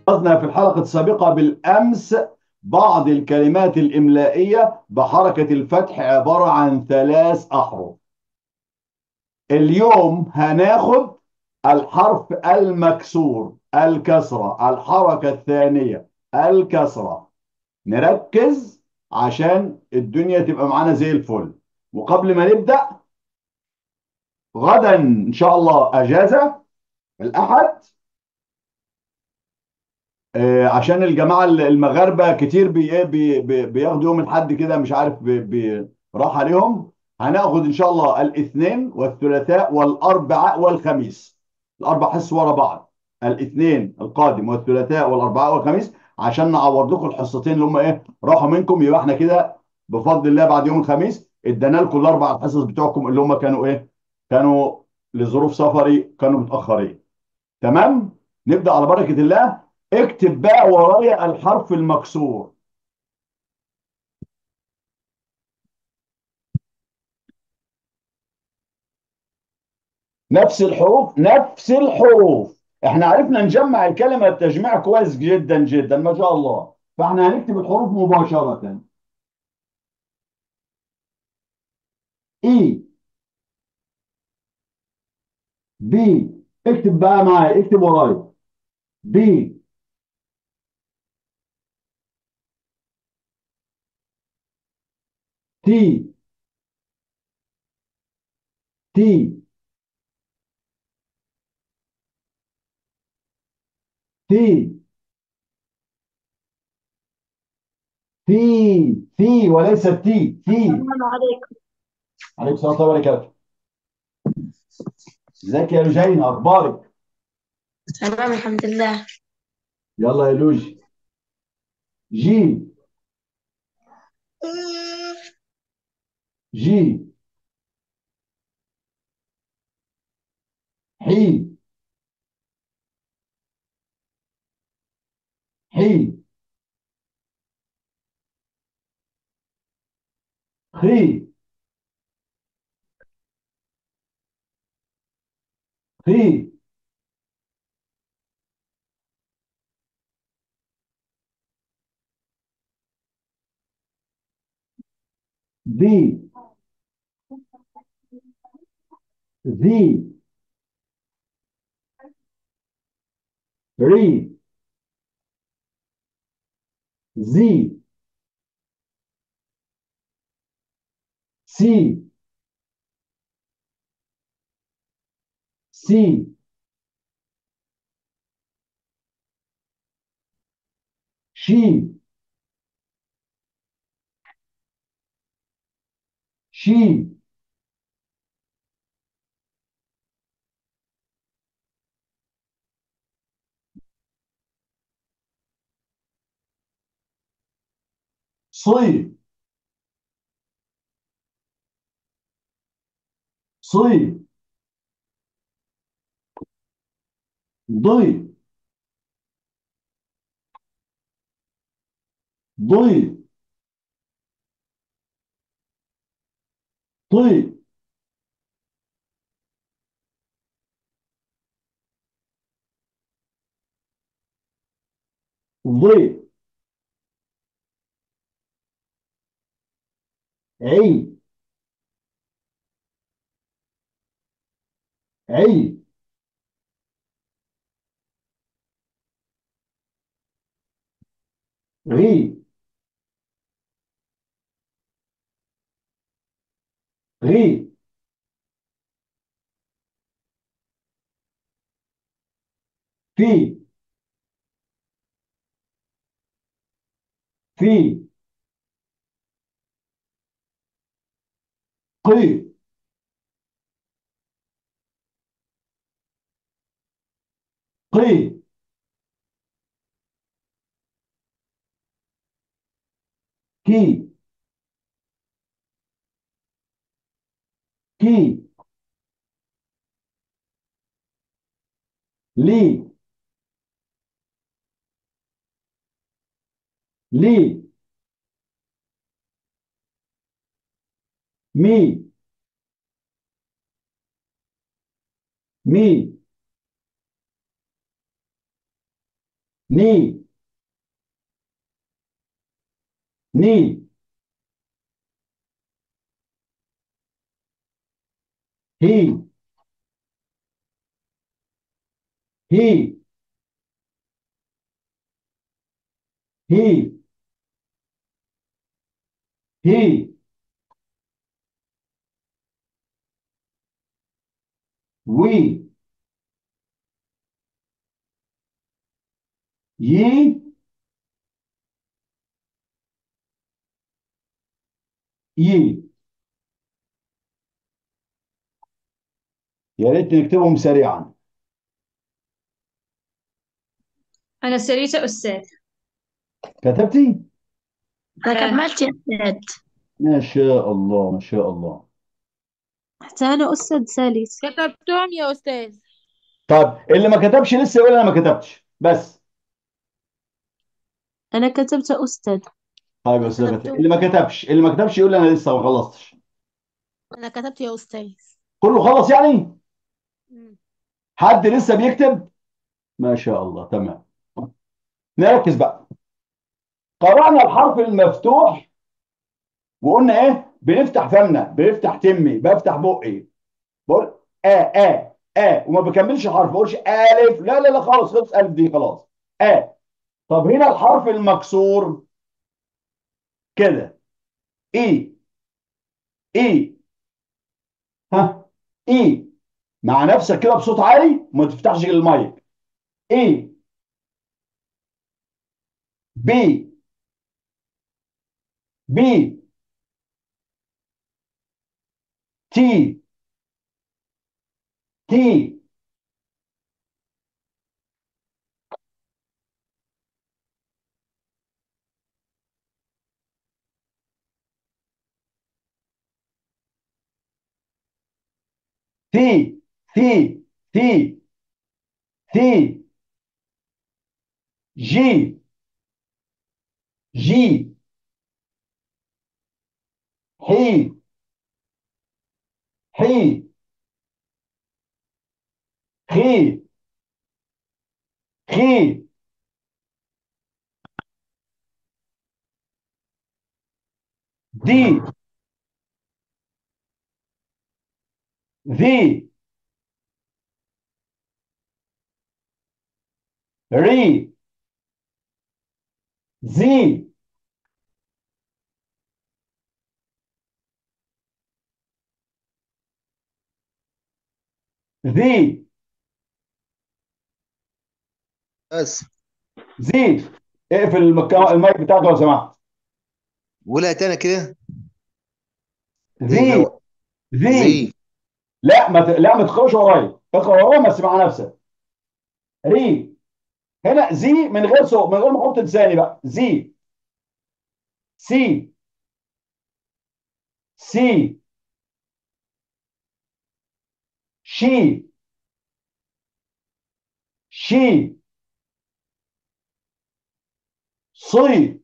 أخذنا في الحلقة السابقة بالأمس بعض الكلمات الإملائية بحركة الفتح عبارة عن ثلاث أحرف اليوم هناخد الحرف المكسور الكسرة الحركة الثانية الكسرة نركز عشان الدنيا تبقى معانا زي الفل وقبل ما نبدأ غدا إن شاء الله أجازة الأحد آه، عشان الجماعة المغاربة كتير بي بي بي بياخدوا يوم الحد كده مش عارف بي بي راح عليهم هناخد إن شاء الله الاثنين والثلاثاء والأربعاء والخميس الأربع حصص ورا بعض الاثنين القادم والثلاثاء والأربعاء والخميس عشان نعوض لكم الحصتين اللي هم إيه راحوا منكم يبقى إحنا كده بفضل الله بعد يوم الخميس ادانا لكم الأربع حصص بتوعكم اللي هم كانوا إيه كانوا لظروف سفري كانوا متأخرين تمام نبدأ على بركة الله اكتب بقى ورايا الحرف المكسور نفس الحروف نفس الحروف احنا عرفنا نجمع الكلمة بتجميع كويس جدا جدا ما شاء الله فاحنا هنكتب الحروف مباشرة اي بي اكتب بقى معايا اكتب ورايا بي تي تي تي تي تي وليس تي تي السلام عليكم عليكم السلام ورحمة الله وبركاته ازيك يا لجين اخبارك تمام الحمد لله يلا يا لوجي جي جي حي حي خي خي دي ذي ري زي سي سي شي شي صي صي ضي ضي طي ضي عي عي غي غي في في قي قي كي كي لي لي مي مي ني ني هي هي هي هي وي يي يي يا ريت نكتبهم سريعا أنا سريتة أستاذ كتبتي أنا آه. كملت يا أستاذ ما شاء الله ما شاء الله حتى أنا أستاذ ثالث كتبتهم يا أستاذ طيب اللي ما كتبش لسه يقول انا ما كتبتش بس أنا كتبت أستاذ طيب يا استاذ كتبته. اللي ما كتبش اللي ما كتبش يقول انا لسه ما خلصتش أنا كتبت يا أستاذ كله خلص يعني مم. حد لسه بيكتب ما شاء الله تمام نركز بقى قرأنا الحرف المفتوح وقلنا ايه بنفتح فمنا بنفتح تمي بفتح بقي بقول ا ا ا وما بكملش الحرف ما بقولش الف لا لا لا خلاص خلص الف دي خلاص ا طب هنا الحرف المكسور كده اي اي ها اي مع نفسك كده بصوت عالي وما تفتحش المايك اي بي بي تي تي تي تي تي تي جي جي حي حي خي خي دي ذي ري زي ذي بس زي اقفل المك- المايك بتاعك لو سمحت قولها تاني كده ذي لو- ذي زي لا ما ت... لا ما تقراش ورايا اقرا ورايا بس مع نفسك ري هنا زي من غير صوت من غير ما احط لساني بقى زي سي سي شي شي صي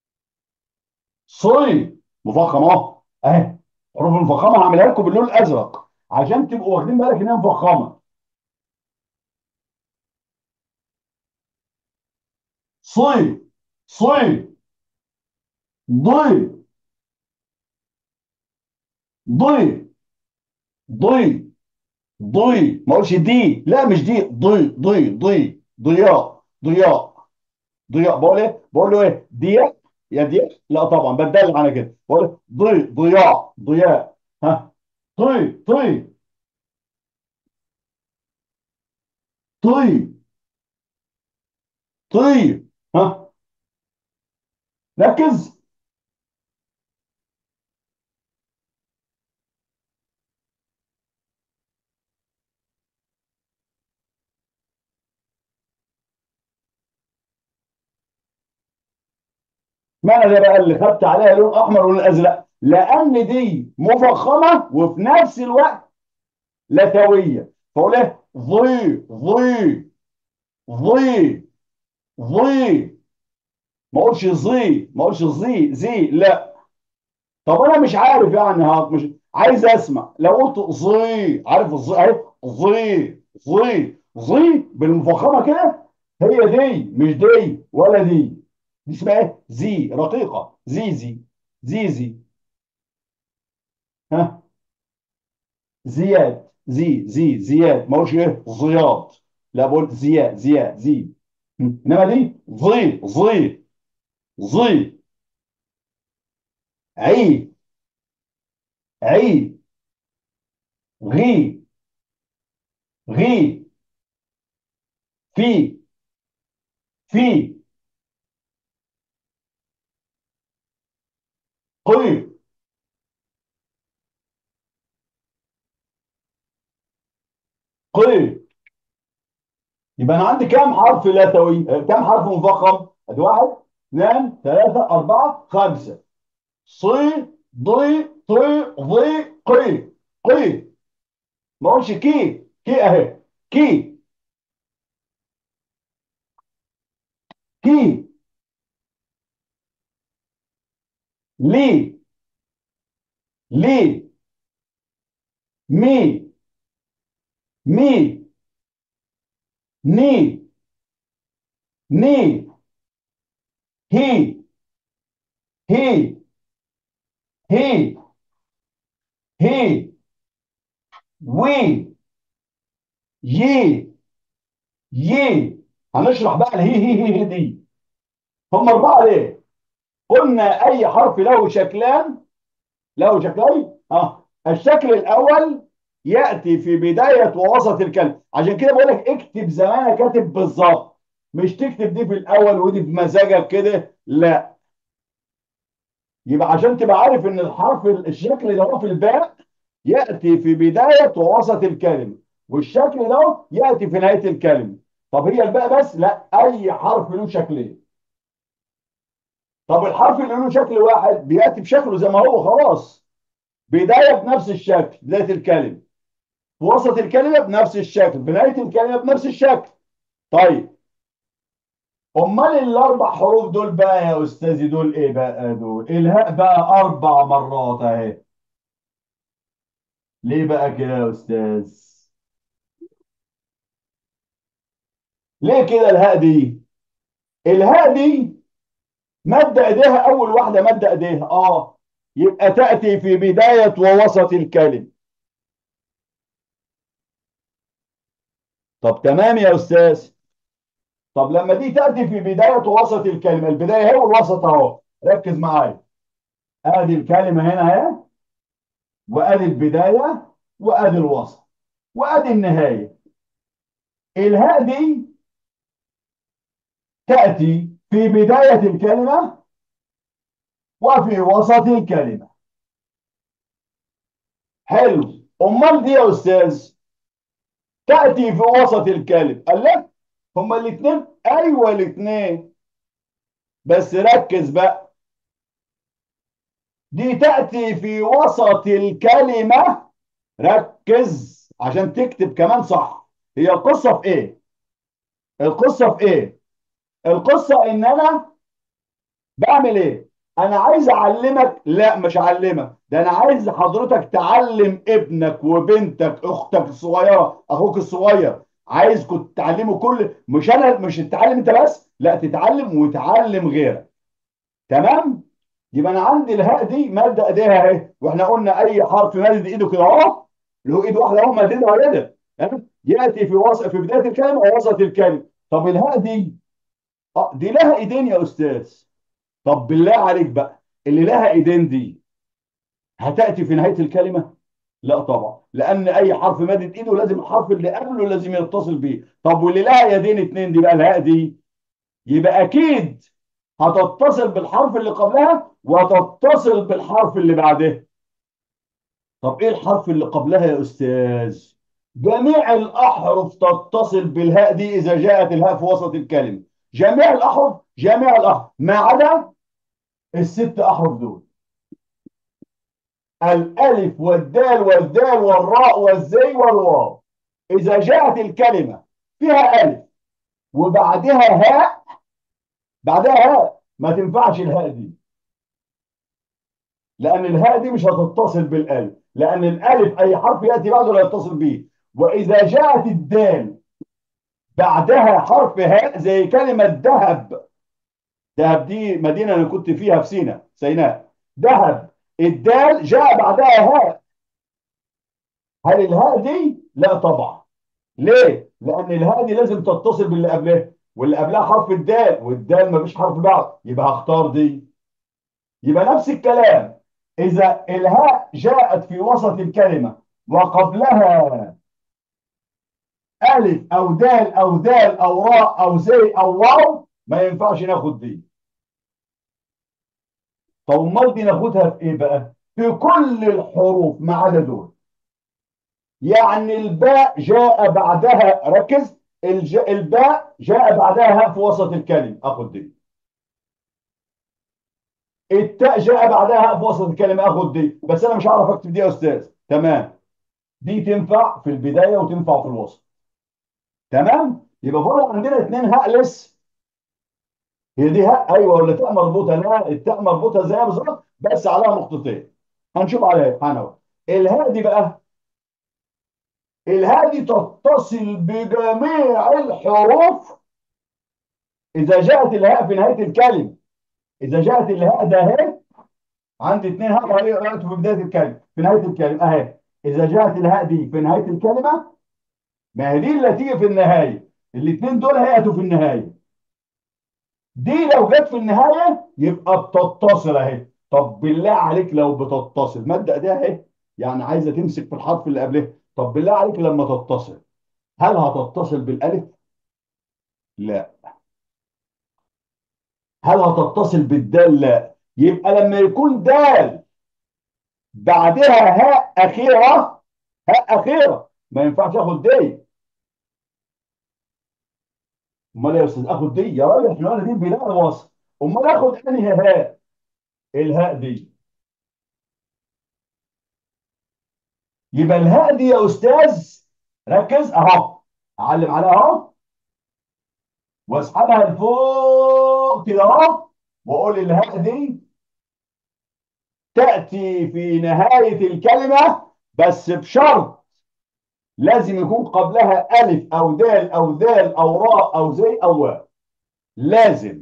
صي مفخم اهو اهي حروف المفخمه هعملها لكم باللون الازرق عشان تبقوا واخدين بالك انها مفخمه صي صي ضي ضي ضي ضي ما اقولش دي لا مش دي ضي ضي ضي ضياء ضياء ضياء بقول ايه بقول له ايه ضياء يا ضياء لا طبعا بدل على كده بقول إيه؟ ضي ضياء ضياء ها طي طي طي طي ها ركز معنى ده بقى اللي خدت عليها لون احمر ولون ازرق لان دي مفخمه وفي نفس الوقت لثويه فاقول ايه ضي ضي ضي ضي ما اقولش زي ما اقولش زي زي لا طب انا مش عارف يعني ها مش عايز اسمع لو قلت زي عارف الزي اهي زي زي زي بالمفخمه كده هي دي مش دي ولا دي دي اسمها ايه زي رقيقه زيزي زيزي ها زياد زي زي زياد ما هوش ايه زياد لا بقول زياد زياد زي انما دي ظي ظي ظي عي عي غي غي في في قي قي يبقى انا عندي كام حرف لثوي آه، كام حرف مفخم ادي واحد اثنين ثلاثة أربعة خمسة صي ضي طي ضي قي قي ما اقولش كي كي اهي كي كي لي لي مي مي ني ني هي هي هي هي وي يي يي هنشرح بقى الهي هي هي هي دي هم أربعة ليه؟ قلنا أي حرف له شكلان له شكلين اه الشكل الأول يأتي في بداية ووسط الكلمة عشان كده بقول لك اكتب زي ما أنا كاتب بالظبط مش تكتب دي في الأول ودي بمزاجك كده لا يبقى عشان تبقى عارف ان الحرف الشكل ده هو في الباء يأتي في بداية ووسط الكلمة والشكل ده يأتي في نهاية الكلمة طب هي الباء بس لا أي حرف له شكلين طب الحرف اللي له شكل واحد بيأتي بشكله زي ما هو خلاص بداية بنفس الشكل بداية الكلمة في وسط الكلمة بنفس الشكل بنهاية الكلمة بنفس الشكل طيب امال الاربع حروف دول بقى يا استاذي دول ايه بقى دول الهاء بقى اربع مرات اهي ليه بقى كده يا استاذ ليه كده الهاء دي الهاء دي مد ايديها اول واحده مد ايديها اه يبقى تاتي في بدايه ووسط الكلمه طب تمام يا استاذ طب لما دي تاتي في بدايه ووسط الكلمه البدايه هي والوسط اهو ركز معايا ادي الكلمه هنا اهي وادي البدايه وادي الوسط وادي النهايه الهاء دي تاتي في بدايه الكلمه وفي وسط الكلمه حلو امال دي يا استاذ تاتي في وسط الكلمه قال لك هما الاثنين ايوه الاثنين بس ركز بقى دي تاتي في وسط الكلمه ركز عشان تكتب كمان صح هي القصه في ايه القصه في ايه القصه ان انا بعمل ايه انا عايز اعلمك لا مش اعلمك ده انا عايز حضرتك تعلم ابنك وبنتك اختك الصغيره اخوك الصغير عايز كنت تعلمه كل مش انا مش تتعلم انت بس لا تتعلم وتعلم غيرك تمام يبقى انا عندي الهاء دي ماده ايديها اهي واحنا قلنا اي حرف مادد ايده كده اهو اللي هو ايد واحده اهو ماددها كده ياتي في وسط في بدايه الكلمه ووسط الكلمه طب الهاء دي اه دي لها ايدين يا استاذ طب بالله عليك بقى اللي لها ايدين دي هتاتي في نهايه الكلمه لا طبعا لان اي حرف مادد ايده لازم الحرف اللي قبله لازم يتصل بيه طب واللي لها يدين اتنين دي بقى الهاء دي يبقى اكيد هتتصل بالحرف اللي قبلها وتتصل بالحرف اللي بعدها طب ايه الحرف اللي قبلها يا استاذ جميع الاحرف تتصل بالهاء دي اذا جاءت الهاء في وسط الكلمه جميع الاحرف جميع الاحرف ما عدا الست احرف دول الالف والدال والذال والراء والزي والواو اذا جاءت الكلمه فيها الف وبعدها هاء بعدها هاء ما تنفعش الهاء دي لان الهاء دي مش هتتصل بالالف لان الالف اي حرف ياتي بعده لا يتصل به واذا جاءت الدال بعدها حرف هاء زي كلمة ذهب دهب دي مدينة أنا كنت فيها في سيناء سيناء دهب الدال جاء بعدها هاء هل الهاء دي؟ لا طبعا ليه؟ لأن الهاء دي لازم تتصل باللي قبلها واللي قبلها حرف الدال والدال مفيش حرف بعد يبقى هختار دي يبقى نفس الكلام إذا الهاء جاءت في وسط الكلمة وقبلها ألف أو دال أو ذال أو راء أو زي أو واو ما ينفعش ناخد دي طب امال دي ناخدها في ايه بقى؟ في كل الحروف ما عدا دول يعني الباء جاء بعدها ركز الج... الباء جاء بعدها هاء في وسط الكلمة اخد دي التاء جاء بعدها هاء في وسط الكلمة اخد دي بس انا مش هعرف اكتب دي يا استاذ تمام دي تنفع في البداية وتنفع في الوسط تمام يبقى فوق عندنا اثنين هاء لسه هي دي هاء ايوه ولا تاء مربوطه لا التاء مربوطه زيها بالظبط بس عليها نقطتين هنشوف عليها هنوى الهاء دي بقى الهاء دي تتصل بجميع الحروف اذا جاءت الهاء في نهايه الكلمه اذا جاءت الهاء ده اهي عندي اثنين هاء قرأت في بدايه الكلمه في نهايه الكلمه اهي اذا جاءت الهاء دي في نهايه الكلمه ما هي دي اللي هتيجي في النهايه الاثنين دول هيأتوا في النهايه دي لو جت في النهايه يبقى بتتصل اهي طب بالله عليك لو بتتصل مبدأ ده اهي يعني عايزه تمسك في الحرف اللي قبلها طب بالله عليك لما تتصل هل هتتصل بالالف؟ لا هل هتتصل بالدال؟ لا يبقى لما يكون دال بعدها هاء اخيره هاء اخيره ما ينفعش اخد دي امال يا استاذ اخد دي يا راجل احنا قلنا دي بناء الوصف امال اخد انهي هاء الهاء دي يبقى الهاء دي يا استاذ ركز اهو اعلم عليها اهو واسحبها لفوق كده اهو واقول الهاء دي تاتي في نهايه الكلمه بس بشرط لازم يكون قبلها ألف أو دال أو ذال أو راء أو زي أو واو لازم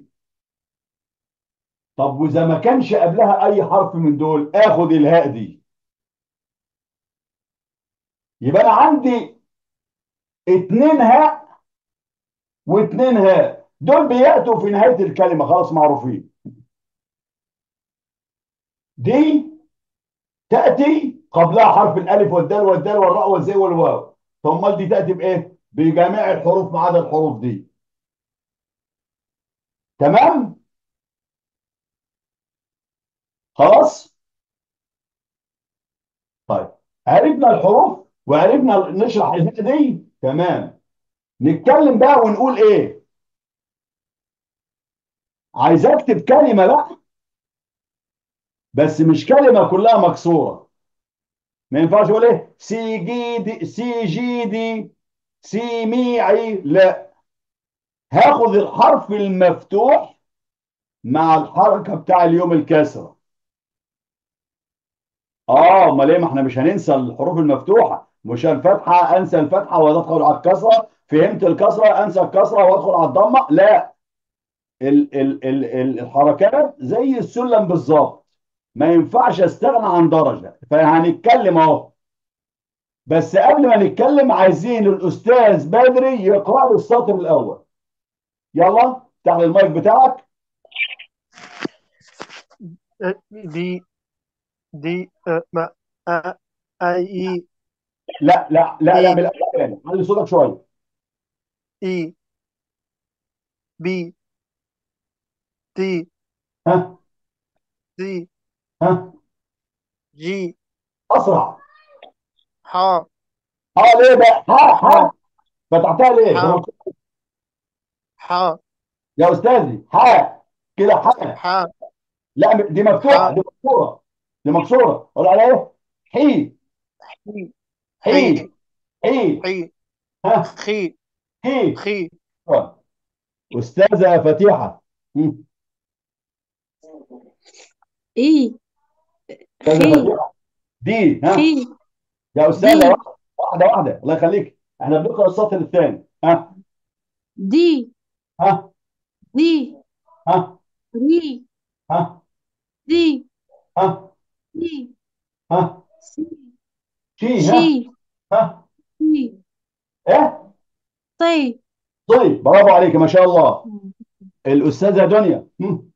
طب وإذا ما كانش قبلها أي حرف من دول آخد الهاء دي يبقى أنا عندي اتنين هاء واتنين هاء دول بيأتوا في نهاية الكلمة خلاص معروفين دي تأتي قبلها حرف الألف والدال والدال والراء والزي والواو طب امال دي تأتي بإيه؟ بجميع الحروف ما عدا الحروف دي تمام؟ خلاص؟ طيب عرفنا الحروف وعرفنا نشرح الهاء دي تمام نتكلم بقى ونقول ايه؟ عايز اكتب كلمة بقى بس مش كلمة كلها مكسورة ما ينفعش اقول ايه سي جيدي سي جيدي سي ميعي لا هاخد الحرف المفتوح مع الحركة بتاع اليوم الكسرة اه امال ايه ما احنا مش هننسى الحروف المفتوحة مش الفتحة انسى الفتحة وادخل على الكسرة فهمت الكسرة انسى الكسرة وادخل على الضمة لا ال ال ال ال الحركات زي السلم بالظبط ما ينفعش استغنى عن درجة فهنتكلم اهو بس قبل ما نتكلم عايزين الاستاذ بدري يقرأ لي السطر الاول يلا افتح لي المايك بتاعك دي دي أ ما أ اي لا لا لا لا إيه. بالأول يعني علي صوتك شوية اي بي تي ها سي ها جي اسرع ح ها ليه بقى ها ها فتحتها ليه ها. ده مكسور. ح يا استاذي ها كده ها ح لا دي مفتوحة ها. دي مكسورة دي مكسورة قول عليها ايه حي حي حي حي حي ها خي حي خي أستاذة فتيحة مم. إي أستاذة خي فتيحة دي ها خي يا أستاذة دي. واحدة واحدة واحدة الله يخليك احنا بنقرأ السطر الثاني ها دي ها دي ها ري ها دي ها دي ها سي شي ها شي ها شي ايه طي طيب برافو عليك ما شاء الله الأستاذة دنيا هم.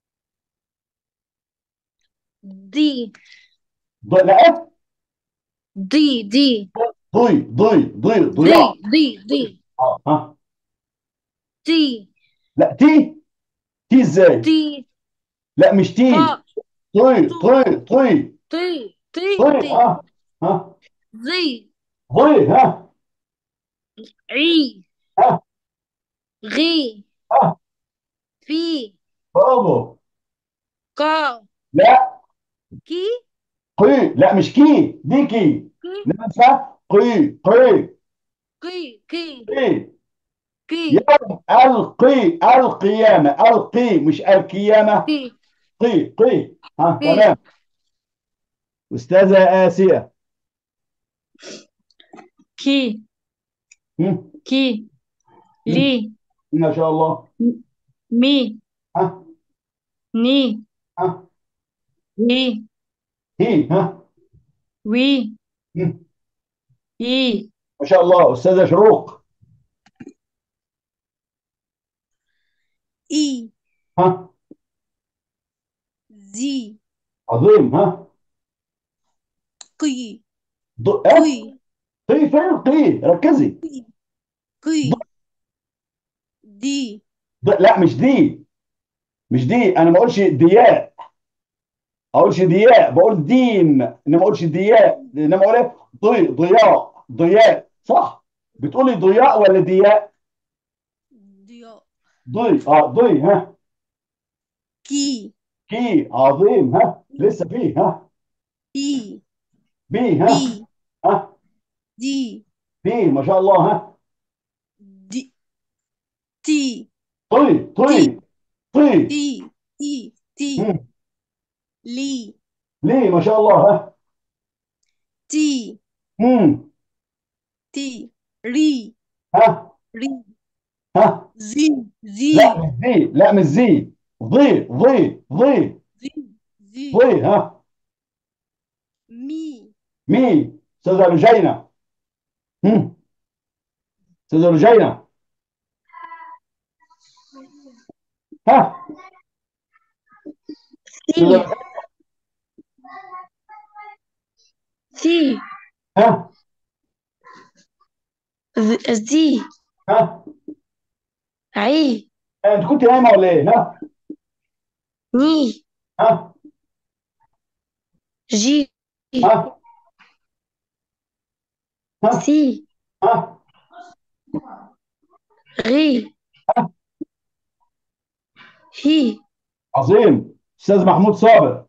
دي ض- لا إيه؟ دي دي ضي ضي ضي دي ضياع دي دي آه، ها دي لا تي تي ازاي دي لا مش تي طا طي طي طي تي تي طي تي ها ها زي ضي ها عي ها غي ها في برافو قا لا كي قي لا مش كي دي كي كي نفسها قي قي كي كي قي كي يوم القي القيامة القي مش القيامة كي قي قي ها كي تمام أستاذة آسيا كي هم؟ كي هم؟ لي ما شاء الله مي ها ني ها هي هي ها وي هم؟ اي ما شاء الله أستاذة شروق إي ها زي عظيم ها قي ض... إيه قي قي فين قي ركزي قي قي ض... دي ض... لا مش دي مش دي أنا ما أقولش دياء أقولش دياء بقول دين إنما ما أقولش دياء إنما أقول إيه ضي ضياء ضياء صح بتقولي ضياء ولا دياء ضياء ضي اه ضي ها كي كي عظيم ها لسه فيه ها بي بي ها بي ها دي بي ما شاء الله ها دي تي طي طي طي تي تي تي مم. لي ليه ما شاء الله ها تي مم. تي ري ها ري ها زي زي لا مش زي لا مش زي ضي ضي ضي زي زي ضي ها مي مي استاذه رجينا مم. استاذه رجينا ها سي استاذه سي ها ز- زي ها عي انت كنت نايمه ولا ايه ها ني ها جي ها ها سي ها غي هي عظيم استاذ محمود صابر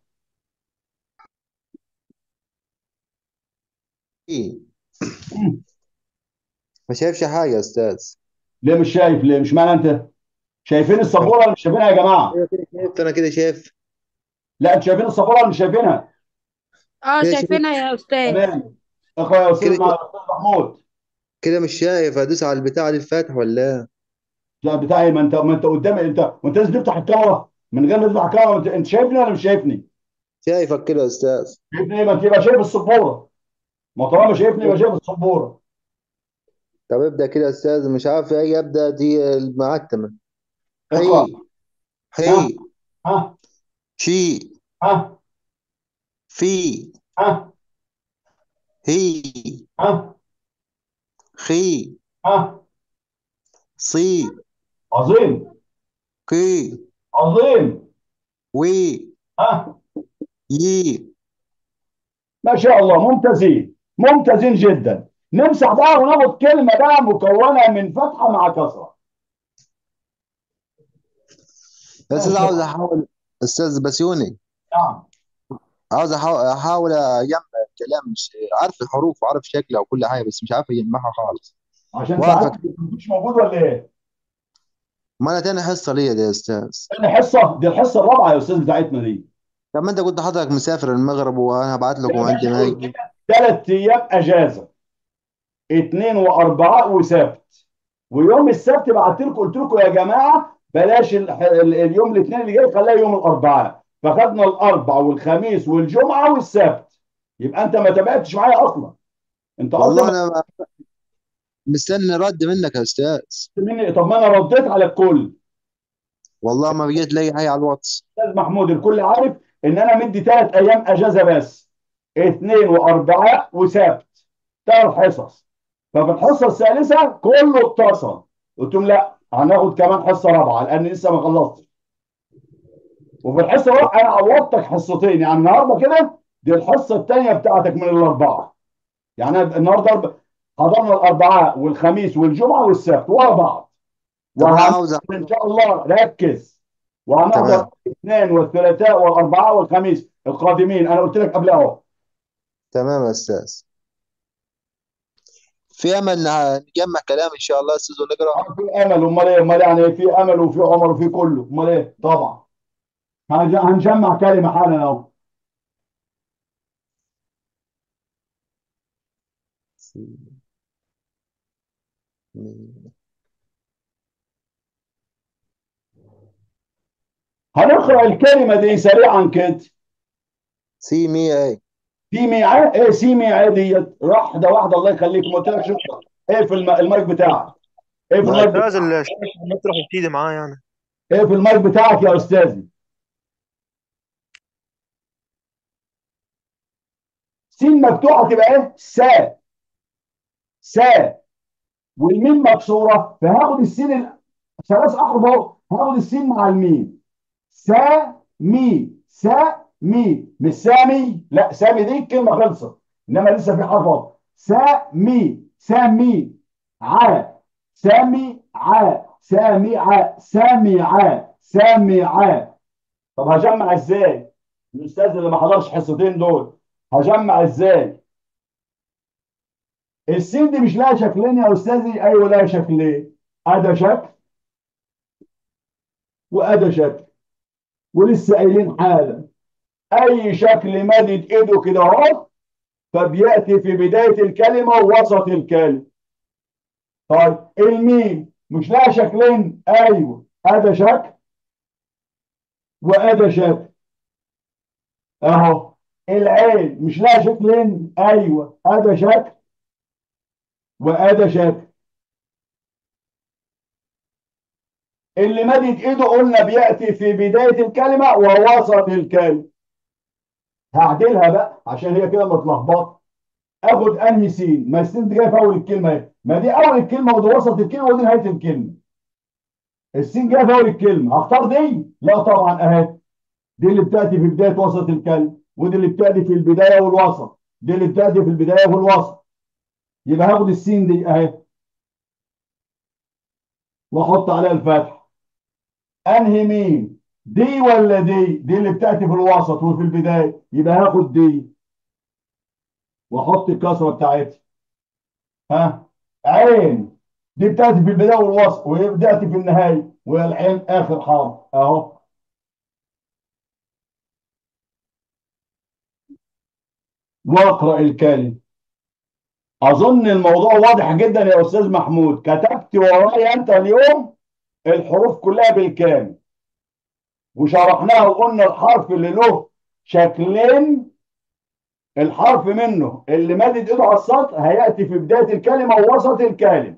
إيه. مم. ما شايفش حاجة يا أستاذ ليه مش شايف ليه مش معنى انت شايفين السبوره ولا مش شايفينها يا جماعه أيوة كده شايف أنا كده شايف لا انتوا شايفين السبوره ولا مش شايفينها اه كده شايف شايفينها يا أستاذ تمام اخويا يا استاذ كده مع الاستاذ محمود كده مش شايف أدوس على البتاع دي الفاتح ولا إيه؟ لا بتاعي ما انت ما انت قدامي انت وانت لازم تفتح الكاميرا من غير ما تفتح الكاميرا انت, انت شايفني ولا مش شايفني؟ شايفك كده يا أستاذ شايفني ايه ما تبقى شايف السبوره ما طالما شايفني يبقى شايف السبوره طب ابدأ كده يا أستاذ مش عارف إيه أبدأ دي المعتمة اقرا حي ها حي ها شي ها في ها هي ها خي ها صي عظيم قي عظيم وي ها يي ما شاء الله ممتازين ممتازين جدا نمسح بقى وناخد كلمه بقى مكونه من فتحه مع كسره يا ما أستاذ شاء عاوز الله أحاول أستاذ بسيوني نعم عاوز أحاول أحاول أجمع الكلام مش عارف الحروف وعارف شكلها وكل حاجة بس مش عارف أجمعها خالص عشان وأعرف ساعات مش موجود ولا ايه؟ ما أنا تاني حصة ليا دي يا أستاذ تاني حصه دي الحصه الرابعه يا استاذ بتاعتنا دي طب ما أنت كنت حضرتك مسافر المغرب وأنا هبعت لكم يا عندي باشا ما قلت يجي لك ثلاث ايام اجازه اثنين واربعاء وسبت ويوم السبت بعت لكم قلت لكم يا جماعه بلاش ال- ال- اليوم الاثنين اللي جاي خليها يوم الاربعاء فخدنا الاربع والخميس والجمعه والسبت يبقى انت ما تابعتش معايا اصلا انت والله اصلا انا مستني رد منك يا استاذ مني طب ما انا رديت على الكل والله ما بقيت لاقي حاجه على الواتس استاذ محمود الكل عارف ان انا مدي ثلاث ايام اجازه بس اثنين واربعاء وسبت ثلاث حصص ففي الحصه الثالثه كله اتصل قلت لهم لا هناخد كمان حصه رابعه لان لسه ما خلصتش وفي الحصه الرابعه انا عوضتك حصتين يعني النهارده كده دي الحصه الثانيه بتاعتك من الاربعه يعني أنا النهارده أربع- حضرنا الاربعاء والخميس والجمعه والسبت ورا بعض طب انا وهن عاوز ان شاء الله ركز وهنحضر تمام الاثنين والثلاثاء والاربعاء والخميس القادمين انا قلت لك قبل اهو تمام يا استاذ في امل إن نجمع كلام ان شاء الله يا استاذ ونقرا في امل امال ايه امال يعني في امل وفي عمر وفي كله امال ايه طبعا هنج- هنجمع كلمه حالا اهو هنقرا الكلمه دي سريعا كده سي مي اي في ميعاد ايه سي ميعاد ديت واحده واحده الله يخليك ما قلت لك شكرا ايه في الم... المايك بتاعك ايه في ما المايك استاذ بتاعك الشيخ مطرح وبتيجي معاه يعني ايه في المايك بتاعك يا استاذي سين مفتوحه تبقى ايه سا سا والميم مكسوره فهاخد السين ال- ثلاث احرف اهو هاخد السين مع الميم سا مي سا مي مش سامي لا سامي دي الكلمه خلصت انما لسه في حرف اهو سا مي سامي ع سامي ع سامي ع سامي ع سامي ع طب هجمع ازاي؟ الاستاذ اللي ما حضرش حصتين دول هجمع ازاي؟ السين دي مش لها شكلين يا استاذي ايوه لها شكلين ادى شكل وادى شكل ولسه قايلين حالا اي شكل مدد ايده كده اهو فبياتي في بدايه الكلمه ووسط الكلمه طيب الميم مش لها شكلين ايوه ادى شكل وادى شكل اهو العين مش لها شكلين ايوه ادى شكل وادى شكل اللي مدد ايده قلنا بياتي في بدايه الكلمه ووسط الكلمه هعدلها بقى عشان هي كده متلخبطه اخد انهي سين ما السين دي جايه في اول الكلمه اهي ما دي اول الكلمه ودي وسط الكلمه ودي نهايه الكلمه السين جايه في اول الكلمه هختار دي لا طبعا اهي دي اللي بتاتي في بدايه وسط الكلمه ودي اللي بتاتي في البدايه والوسط دي اللي بتاتي في البدايه والوسط يبقى هاخد السين دي اهي واحط عليها الفتح انهي مين دي ولا دي دي اللي بتاتي في الوسط وفي البدايه يبقى هاخد دي واحط الكسره بتاعتها ها عين دي بتاتي في البدايه والوسط وبتاتي في النهايه والعين اخر حرف اهو واقرا الكلمه اظن الموضوع واضح جدا يا استاذ محمود كتبت ورايا انت اليوم الحروف كلها بالكامل وشرحناها وقلنا الحرف اللي له شكلين الحرف منه اللي مادد ايده على السطر هياتي في بدايه الكلمه ووسط الكلمه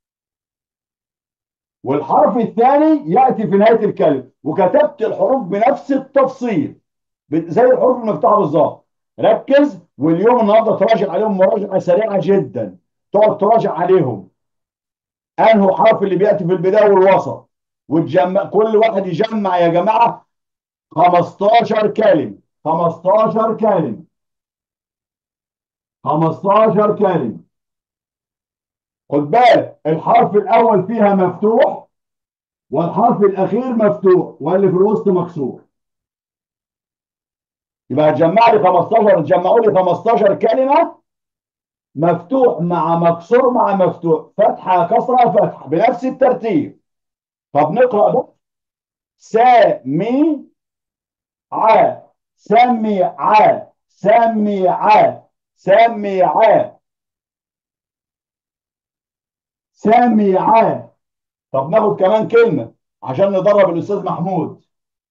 والحرف الثاني ياتي في نهايه الكلمه وكتبت الحروف بنفس التفصيل ب- زي الحروف المفتوحه بالظبط ركز واليوم النهارده تراجع عليهم مراجعه سريعه جدا تقعد تراجع عليهم انه حرف اللي بياتي في البدايه والوسط وتجمع كل واحد يجمع يا جماعه 15 كلمه 15 كلمه 15 كلمه خد بالك الحرف الاول فيها مفتوح والحرف الاخير مفتوح واللي في الوسط مكسور يبقى هتجمع لي 15 تجمعوا لي 15 كلمه مفتوح مع مكسور مع مفتوح فتحه كسره فتحه بنفس الترتيب طب نقرا ده سامي ع سمي ع سمي ع سمي ع سمع طب ناخد كمان كلمة عشان ندرب الأستاذ محمود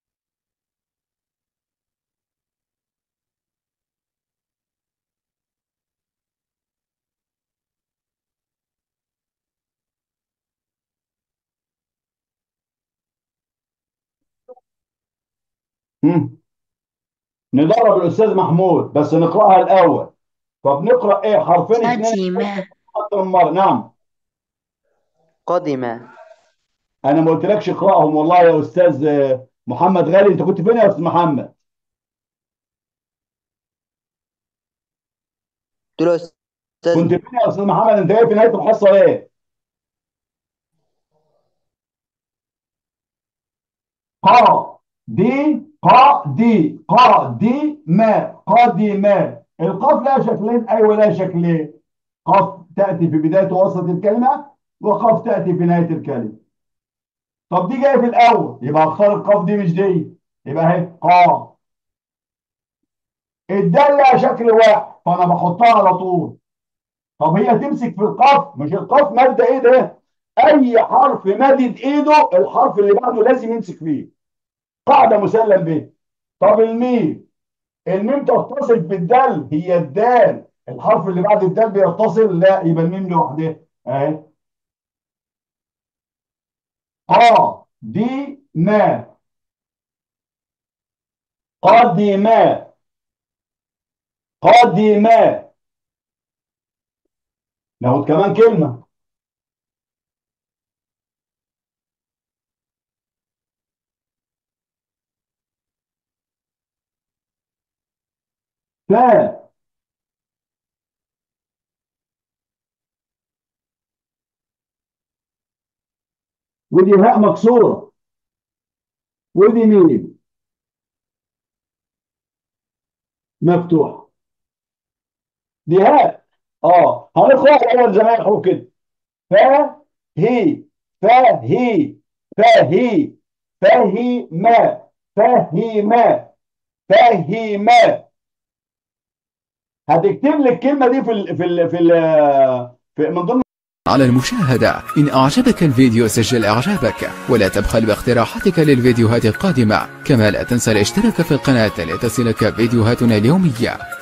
هم. ندرب الأستاذ محمود بس نقرأها الأول طب نقرأ إيه حرفين اثنين قدم أكتر من مرة نعم قدم أنا ما قلتلكش اقرأهم والله يا أستاذ آه، محمد غالي أنت كنت فين يا أستاذ محمد؟ قلت له يا استاذ كنت فين يا أستاذ محمد أنت جاي في نهاية الحصة ليه؟ قا دي قا دي قا دي ما قدم القاف لها شكلين أيوة لها شكلين قاف تأتي في بداية وسط الكلمة وقاف تأتي في نهاية الكلمة طب دي جاية في الأول يبقى اختار القاف دي مش دي يبقى اهي قا الدال لها شكل واحد فأنا بحطها على طول طب هي تمسك في القاف مش القاف مادة إيه ده؟ أي حرف مادد إيده الحرف اللي بعده لازم يمسك فيه قاعدة مسلم بها طب الميم الميم تتصل بالدال هي الدال الحرف اللي بعد الدال بيتصل لا يبقى الميم لوحدها اهي قا دي ما قدما قدما ناخد كمان كلمة فا ودي هاء مكسورة ودي ميم مفتوحة دي هاء اه هنقرأ الأول زي ما هي الحروف كده فا هي فا هي فا هي فهي ما فهم فهم هتكتب لي الكلمة دي في ال في ال في, ال في من ضمن على المشاهدة إن أعجبك الفيديو سجل إعجابك ولا تبخل باقتراحاتك للفيديوهات القادمة كما لا تنسى الاشتراك في القناة لتصلك فيديوهاتنا اليومية